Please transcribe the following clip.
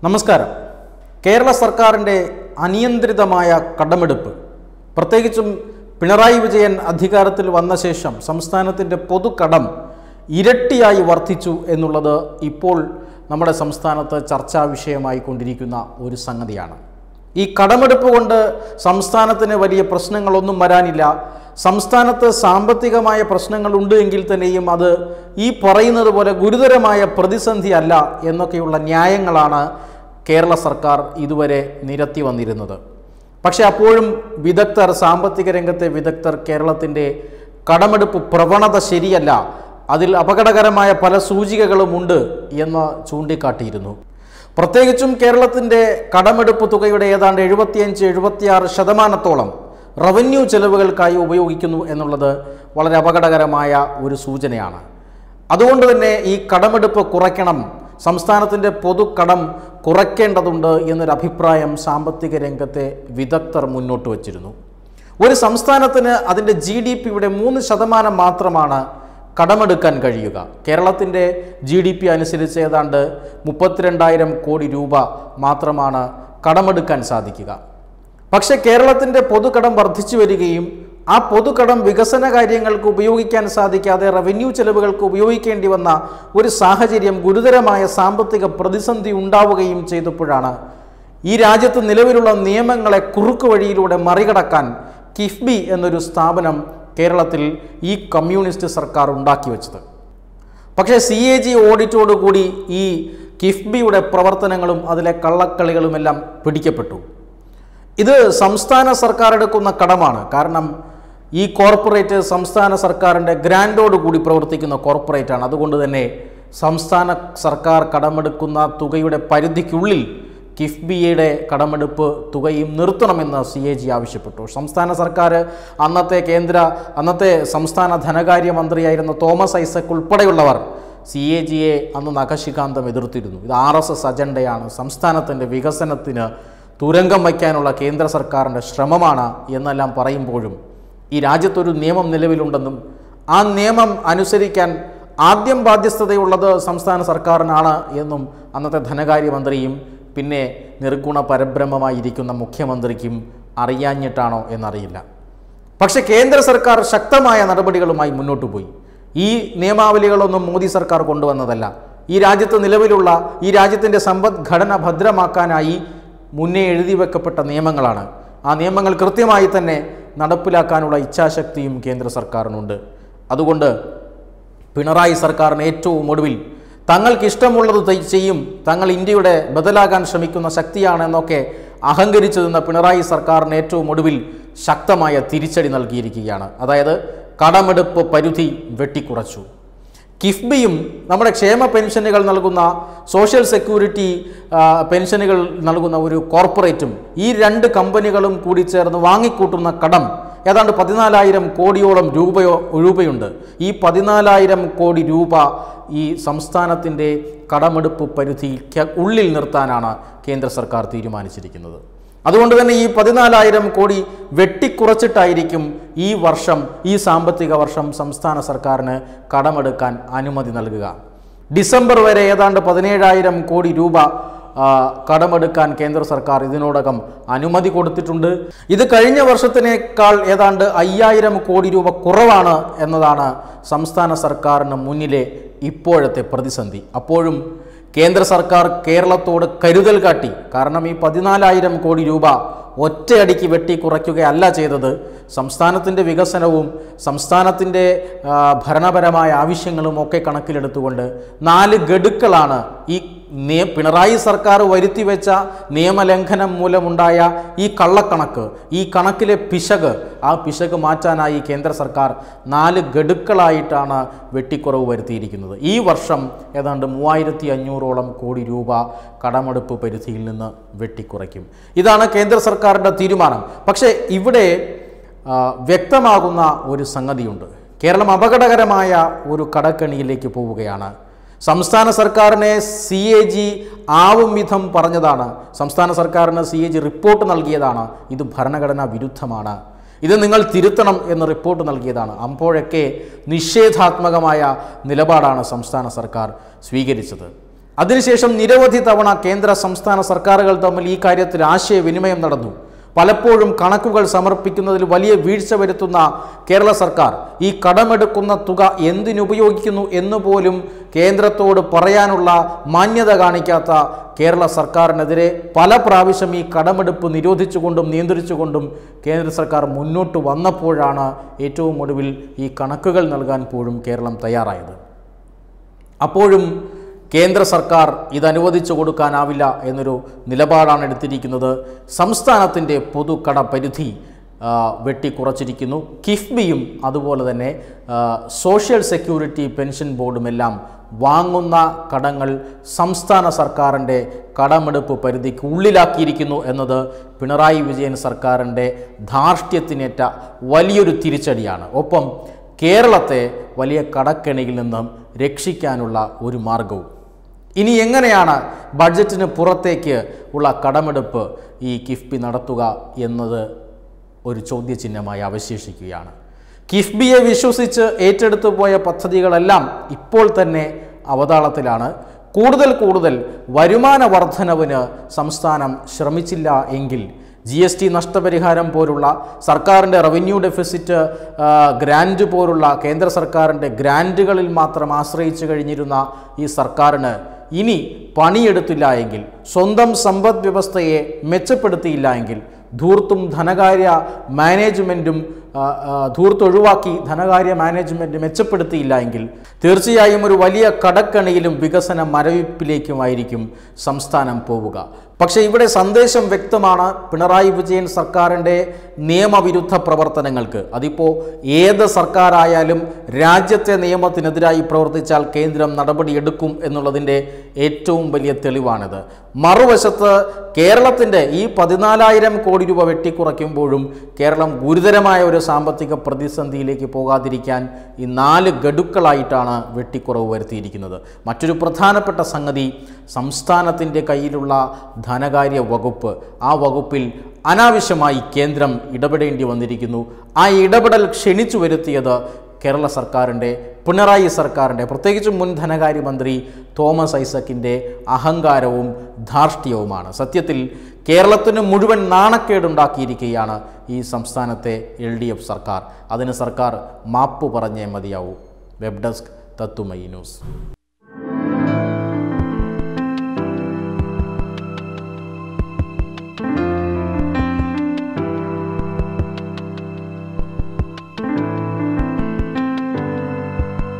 നമസ്കാരം കേരള സർക്കാരിൻ്റെ അനിയന്ത്രിതമായ കടമെടുപ്പ് പ്രത്യേകിച്ചും പിണറായി വിജയൻ അധികാരത്തിൽ വന്ന ശേഷം സംസ്ഥാനത്തിൻ്റെ പൊതുകടം ഇരട്ടിയായി വർദ്ധിച്ചു എന്നുള്ളത് ഇപ്പോൾ നമ്മുടെ സംസ്ഥാനത്ത് ചർച്ചാ വിഷയമായി കൊണ്ടിരിക്കുന്ന ഒരു സംഗതിയാണ് ഈ കടമെടുപ്പ് കൊണ്ട് സംസ്ഥാനത്തിന് വലിയ പ്രശ്നങ്ങളൊന്നും വരാനില്ല സംസ്ഥാനത്ത് സാമ്പത്തികമായ പ്രശ്നങ്ങളുണ്ട് എങ്കിൽ തന്നെയും അത് ഈ പറയുന്നത് പോലെ ഗുരുതരമായ പ്രതിസന്ധി അല്ല എന്നൊക്കെയുള്ള ന്യായങ്ങളാണ് കേരള സർക്കാർ ഇതുവരെ നിരത്തി വന്നിരുന്നത് പക്ഷേ അപ്പോഴും വിദഗ്ധർ സാമ്പത്തിക രംഗത്തെ വിദഗ്ധർ കേരളത്തിൻ്റെ കടമെടുപ്പ് പ്രവണത ശരിയല്ല അതിൽ അപകടകരമായ പല സൂചികകളുമുണ്ട് എന്ന് ചൂണ്ടിക്കാട്ടിയിരുന്നു പ്രത്യേകിച്ചും കേരളത്തിൻ്റെ കടമെടുപ്പ് തുകയുടെ ഏതാണ്ട് എഴുപത്തിയഞ്ച് എഴുപത്തിയാറ് ശതമാനത്തോളം റവന്യൂ ചെലവുകൾക്കായി ഉപയോഗിക്കുന്നു എന്നുള്ളത് വളരെ അപകടകരമായ ഒരു സൂചനയാണ് അതുകൊണ്ട് തന്നെ ഈ കടമെടുപ്പ് കുറയ്ക്കണം സംസ്ഥാനത്തിൻ്റെ പൊതുക്കടം കുറയ്ക്കേണ്ടതുണ്ട് എന്നൊരു അഭിപ്രായം സാമ്പത്തിക രംഗത്തെ വിദഗ്ധർ മുന്നോട്ട് വച്ചിരുന്നു ഒരു സംസ്ഥാനത്തിന് അതിൻ്റെ ജി ഡി പിയുടെ മൂന്ന് ശതമാനം മാത്രമാണ് കടമെടുക്കാൻ കഴിയുക കേരളത്തിൻ്റെ ജി ഡി പി അനുസരിച്ച് ഏതാണ്ട് മുപ്പത്തിരണ്ടായിരം കോടി രൂപ മാത്രമാണ് കടമെടുക്കാൻ സാധിക്കുക പക്ഷേ കേരളത്തിൻ്റെ പൊതുകടം വർദ്ധിച്ചു വരികയും ആ പൊതുകടം വികസന കാര്യങ്ങൾക്ക് ഉപയോഗിക്കാൻ സാധിക്കാതെ റവന്യൂ ചെലവുകൾക്ക് ഉപയോഗിക്കേണ്ടി വന്ന ഒരു സാഹചര്യം ഗുരുതരമായ സാമ്പത്തിക പ്രതിസന്ധി ഉണ്ടാവുകയും ചെയ്തപ്പോഴാണ് ഈ രാജ്യത്ത് നിലവിലുള്ള നിയമങ്ങളെ കുറുക്കു വഴിയിലൂടെ മറികടക്കാൻ കിഫ്ബി എന്നൊരു സ്ഥാപനം കേരളത്തിൽ ഈ കമ്മ്യൂണിസ്റ്റ് സർക്കാർ ഉണ്ടാക്കി വെച്ചത് പക്ഷേ സി എ ജി ഓഡിറ്റോടുകൂടി ഈ കിഫ്ബിയുടെ പ്രവർത്തനങ്ങളും അതിലെ കള്ളക്കളികളുമെല്ലാം പിടിക്കപ്പെട്ടു ഇത് സംസ്ഥാന സർക്കാർ എടുക്കുന്ന കടമാണ് കാരണം ഈ കോർപ്പറേറ്റ് സംസ്ഥാന സർക്കാരിൻ്റെ ഗ്രാൻഡോട് കൂടി പ്രവർത്തിക്കുന്ന കോർപ്പറേറ്റാണ് അതുകൊണ്ട് തന്നെ സംസ്ഥാന സർക്കാർ കടമെടുക്കുന്ന തുകയുടെ പരിധിക്കുള്ളിൽ കിഫ്ബിയുടെ കടമെടുപ്പ് തുകയും നിർത്തണമെന്ന് സി എ ജി ആവശ്യപ്പെട്ടു സംസ്ഥാന സർക്കാർ അന്നത്തെ കേന്ദ്ര അന്നത്തെ സംസ്ഥാന ധനകാര്യ മന്ത്രിയായിരുന്ന തോമസ് ഐസക് ഉൾപ്പെടെയുള്ളവർ സി എ ജിയെ അന്ന് നഖശികാന്തം എതിർത്തിരുന്നു ഇത് ആർ എസ് എസ് അജണ്ടയാണ് സംസ്ഥാനത്തിൻ്റെ വികസനത്തിന് തുരങ്കം വയ്ക്കാനുള്ള കേന്ദ്ര സർക്കാരിൻ്റെ ശ്രമമാണ് എന്നെല്ലാം പറയുമ്പോഴും ഈ രാജ്യത്തൊരു നിയമം നിലവിലുണ്ടെന്നും ആ നിയമം അനുസരിക്കാൻ ആദ്യം ബാധ്യസ്ഥതയുള്ളത് സംസ്ഥാന സർക്കാരിനാണ് എന്നും അന്നത്തെ ധനകാര്യമന്ത്രിയും പിന്നെ നിർഗുണ പരബ്രഹ്മമായിരിക്കുന്ന മുഖ്യമന്ത്രിക്കും അറിയാഞ്ഞിട്ടാണോ എന്നറിയില്ല പക്ഷേ കേന്ദ്ര സർക്കാർ ശക്തമായ നടപടികളുമായി മുന്നോട്ട് പോയി ഈ നിയമാവലികളൊന്നും മോദി സർക്കാർ കൊണ്ടുവന്നതല്ല ഈ രാജ്യത്ത് നിലവിലുള്ള ഈ രാജ്യത്തിൻ്റെ സമ്പദ്ഘടന ഭദ്രമാക്കാനായി മുന്നേ എഴുതി വെക്കപ്പെട്ട നിയമങ്ങളാണ് ആ നിയമങ്ങൾ കൃത്യമായി തന്നെ നടപ്പിലാക്കാനുള്ള ഇച്ഛാശക്തിയും കേന്ദ്ര സർക്കാരിനുണ്ട് അതുകൊണ്ട് പിണറായി സർക്കാരിന് ഏറ്റവും ഒടുവിൽ തങ്ങൾക്ക് ഇഷ്ടമുള്ളത് ത- ചെയ്യും തങ്ങൾ ഇന്ത്യയുടെ ബദലാകാൻ ശ്രമിക്കുന്ന ശക്തിയാണെന്നൊക്കെ അഹങ്കരിച്ചു നിന്ന പിണറായി സർക്കാരിന് ഏറ്റവും ഒടുവിൽ ശക്തമായ തിരിച്ചടി നൽകിയിരിക്കുകയാണ് അതായത് കടമെടുപ്പ് പരിധി വെട്ടിക്കുറച്ചു കിഫ്ബിയും നമ്മുടെ ക്ഷേമ പെൻഷനുകൾ നൽകുന്ന സോഷ്യൽ സെക്യൂരിറ്റി ആ, പെൻഷനുകൾ നൽകുന്ന ഒരു കോർപ്പറേറ്റും ഈ രണ്ട് കമ്പനികളും കൂടി ചേർന്ന് വാങ്ങിക്കൂട്ടുന്ന കടം ഏതാണ്ട് പതിനാലായിരം കോടിയോളം രൂപയോ രൂപയുണ്ട് ഈ പതിനാലായിരം കോടി രൂപ ഈ സംസ്ഥാനത്തിൻ്റെ കടമെടുപ്പ് പരിധിക്ക് ഉള്ളിൽ നിർത്താനാണ് കേന്ദ്ര സർക്കാർ തീരുമാനിച്ചിരിക്കുന്നത് അതുകൊണ്ട് തന്നെ ഈ പതിനാലായിരം കോടി വെട്ടിക്കുറച്ചിട്ടായിരിക്കും ഈ വർഷം ഈ സാമ്പത്തിക വർഷം സംസ്ഥാന സർക്കാരിന് കടമെടുക്കാൻ അനുമതി നൽകുക ഡിസംബർ വരെ ഏതാണ്ട് പതിനേഴായിരം കോടി രൂപ ആ, കടമെടുക്കാൻ കേന്ദ്ര സർക്കാർ ഇതിനോടകം അനുമതി കൊടുത്തിട്ടുണ്ട് ഇത് കഴിഞ്ഞ വർഷത്തിനേക്കാൾ ഏതാണ്ട് അയ്യായിരം കോടി രൂപ കുറവാണ് എന്നതാണ് സംസ്ഥാന സർക്കാരിന് മുന്നിലെ ഇപ്പോഴത്തെ പ്രതിസന്ധി അപ്പോഴും കേന്ദ്ര സർക്കാർ കേരളത്തോട് കരുതൽ കാട്ടി കാരണം ഈ പതിനാലായിരം കോടി രൂപ ഒറ്റയടിക്ക് വെട്ടി കുറയ്ക്കുകയല്ല ചെയ്തത് സംസ്ഥാനത്തിൻ്റെ വികസനവും സംസ്ഥാനത്തിൻ്റെ ആ, ഭരണപരമായ ആവശ്യങ്ങളും ഒക്കെ കണക്കിലെടുത്തുകൊണ്ട് നാല് ഗഡുക്കളാണ് ഈ നിയ പിണറായി സർക്കാർ വരുത്തി വെച്ച നിയമലംഘനം മൂലമുണ്ടായ ഈ കള്ളക്കണക്ക് ഈ കണക്കിലെ പിശക് ആ പിശക് മാറ്റാനായി കേന്ദ്ര സർക്കാർ നാല് ഗഡുക്കളായിട്ടാണ് വെട്ടിക്കുറവ് വരുത്തിയിരിക്കുന്നത് ഈ വർഷം ഏതാണ്ട് മൂവായിരത്തി അഞ്ഞൂറോളം കോടി രൂപ കടമെടുപ്പ് പരിധിയിൽ നിന്ന് വെട്ടിക്കുറയ്ക്കും ഇതാണ് കേന്ദ്ര സർക്കാരിൻ്റെ തീരുമാനം പക്ഷേ ഇവിടെ ആ, വ്യക്തമാകുന്ന ഒരു സംഗതിയുണ്ട് കേരളം അപകടകരമായ ഒരു കടക്കണിയിലേക്ക് പോവുകയാണ് സംസ്ഥാന സർക്കാരിനെ സി എ ജി ആവും വിധം പറഞ്ഞതാണ് സംസ്ഥാന സർക്കാരിന് സി എ ജി റിപ്പോർട്ട് നൽകിയതാണ് ഇത് ഭരണഘടനാ വിരുദ്ധമാണ് ഇത് നിങ്ങൾ തിരുത്തണം എന്ന് റിപ്പോർട്ട് നൽകിയതാണ് അപ്പോഴൊക്കെ നിഷേധാത്മകമായ നിലപാടാണ് സംസ്ഥാന സർക്കാർ സ്വീകരിച്ചത് അതിനുശേഷം നിരവധി തവണ കേന്ദ്ര സംസ്ഥാന സർക്കാരുകൾ തമ്മിൽ ഈ കാര്യത്തിൽ ആശയവിനിമയം നടന്നു പലപ്പോഴും കണക്കുകൾ സമർപ്പിക്കുന്നതിൽ വലിയ വീഴ്ച വരുത്തുന്ന കേരള സർക്കാർ ഈ കടമെടുക്കുന്ന തുക എന്തിനുപയോഗിക്കുന്നു എന്ന് പോലും കേന്ദ്രത്തോട് പറയാനുള്ള മാന്യത കാണിക്കാത്ത കേരള സർക്കാരിനെതിരെ പല പ്രാവശ്യം ഈ കടമെടുപ്പ് നിരോധിച്ചുകൊണ്ടും നിയന്ത്രിച്ചുകൊണ്ടും കേന്ദ്ര സർക്കാർ മുന്നോട്ട് വന്നപ്പോഴാണ് ഏറ്റവും ഒടുവിൽ ഈ കണക്കുകൾ നൽകാൻ പോലും കേരളം തയ്യാറായത് അപ്പോഴും കേന്ദ്ര സർക്കാർ ഇത് അനുവദിച്ചു കൊടുക്കാനാവില്ല എന്നൊരു നിലപാടാണ് എടുത്തിരിക്കുന്നത് സംസ്ഥാനത്തിൻ്റെ പൊതുകട പരിധി ആ, വെട്ടിക്കുറച്ചിരിക്കുന്നു കിഫ്ബിയും അതുപോലെ തന്നെ ആ, സോഷ്യൽ സെക്യൂരിറ്റി പെൻഷൻ ബോർഡുമെല്ലാം വാങ്ങുന്ന കടങ്ങൾ സംസ്ഥാന സർക്കാരിൻ്റെ കടമെടുപ്പ് പരിധിക്ക് ഉള്ളിലാക്കിയിരിക്കുന്നു എന്നത് പിണറായി വിജയൻ സർക്കാരിൻ്റെ ധാർഷ്ട്യത്തിനേറ്റ വലിയൊരു തിരിച്ചടിയാണ് ഒപ്പം കേരളത്തെ വലിയ കടക്കെണിയിൽ നിന്നും രക്ഷിക്കാനുള്ള ഒരു മാർഗവും ഇനി എങ്ങനെയാണ് ബഡ്ജറ്റിന് പുറത്തേക്ക് ഉള്ള കടമെടുപ്പ് ഈ കിഫ്ബി നടത്തുക എന്നത് ഒരു ചോദ്യചിഹ്നമായി അവശേഷിക്കുകയാണ് കിഫ്ബിയെ വിശ്വസിച്ച് ഏറ്റെടുത്തു പോയ പദ്ധതികളെല്ലാം ഇപ്പോൾ തന്നെ അവതാളത്തിലാണ് കൂടുതൽ കൂടുതൽ വരുമാന വർധനവിന് സംസ്ഥാനം ശ്രമിച്ചില്ല എങ്കിൽ ജി എസ് ടി നഷ്ടപരിഹാരം പോലുള്ള സർക്കാരിൻ്റെ റവന്യൂ ഡെഫിസിറ്റ് ആ, ഗ്രാൻഡ് പോലുള്ള കേന്ദ്ര സർക്കാരിൻ്റെ ഗ്രാൻറ്റുകളിൽ മാത്രം ആശ്രയിച്ചു കഴിഞ്ഞിരുന്ന ഈ സർക്കാരിന് ഇനി പണിയെടുത്തില്ല എങ്കിൽ സ്വന്തം സമ്പദ് വ്യവസ്ഥയെ മെച്ചപ്പെടുത്തിയില്ല എങ്കിൽ ധൂർത്തും ധനകാര്യ മാനേജ്മെൻറ്റും ആ, ആ, ധൂർത്തൊഴിവാക്കി ധനകാര്യ മാനേജ്മെൻറ്റ് മെച്ചപ്പെടുത്തിയില്ല എങ്കിൽ തീർച്ചയായും ഒരു വലിയ കടക്കണിയിലും വികസന മരവിപ്പിലേക്കുമായിരിക്കും സംസ്ഥാനം പോവുക പക്ഷേ ഇവിടെ സന്ദേശം വ്യക്തമാണ് പിണറായി വിജയൻ സർക്കാരിൻ്റെ നിയമവിരുദ്ധ പ്രവർത്തനങ്ങൾക്ക് അതിപ്പോൾ ഏത് സർക്കാരായാലും രാജ്യത്തെ നിയമത്തിനെതിരായി പ്രവർത്തിച്ചാൽ കേന്ദ്രം നടപടിയെടുക്കും എന്നുള്ളതിൻ്റെ ഏറ്റവും വലിയ തെളിവാണിത് മറുവശത്ത് കേരളത്തിൻ്റെ ഈ പതിനാലായിരം കോടി രൂപ വെട്ടിക്കുറയ്ക്കുമ്പോഴും കേരളം ഗുരുതരമായ ഒരു സാമ്പത്തിക പ്രതിസന്ധിയിലേക്ക് പോകാതിരിക്കാൻ ഈ നാല് ഗഡുക്കളായിട്ടാണ് വെട്ടിക്കുറവ് വരുത്തിയിരിക്കുന്നത് മറ്റൊരു പ്രധാനപ്പെട്ട സംഗതി സംസ്ഥാനത്തിൻ്റെ കയ്യിലുള്ള ധനകാര്യ വകുപ്പ് ആ വകുപ്പിൽ അനാവശ്യമായി കേന്ദ്രം ഇടപെടേണ്ടി വന്നിരിക്കുന്നു ആ ഇടപെടൽ ക്ഷണിച്ചു വരുത്തിയത് കേരള സർക്കാരിൻ്റെ പിണറായി സർക്കാരിൻ്റെ പ്രത്യേകിച്ചും മുൻ ധനകാര്യമന്ത്രി തോമസ് ഐസക്കിൻ്റെ അഹങ്കാരവും ധാർഷ്ട്യവുമാണ് സത്യത്തിൽ കേരളത്തിന് മുഴുവൻ നാണക്കേടുണ്ടാക്കിയിരിക്കുകയാണ് ഈ സംസ്ഥാനത്തെ എൽ ഡി എഫ് സർക്കാർ അതിന് സർക്കാർ മാപ്പ് പറഞ്ഞേ മതിയാവൂ വെബ് ഡെസ്ക് തത്തുമൈ ന്യൂസ്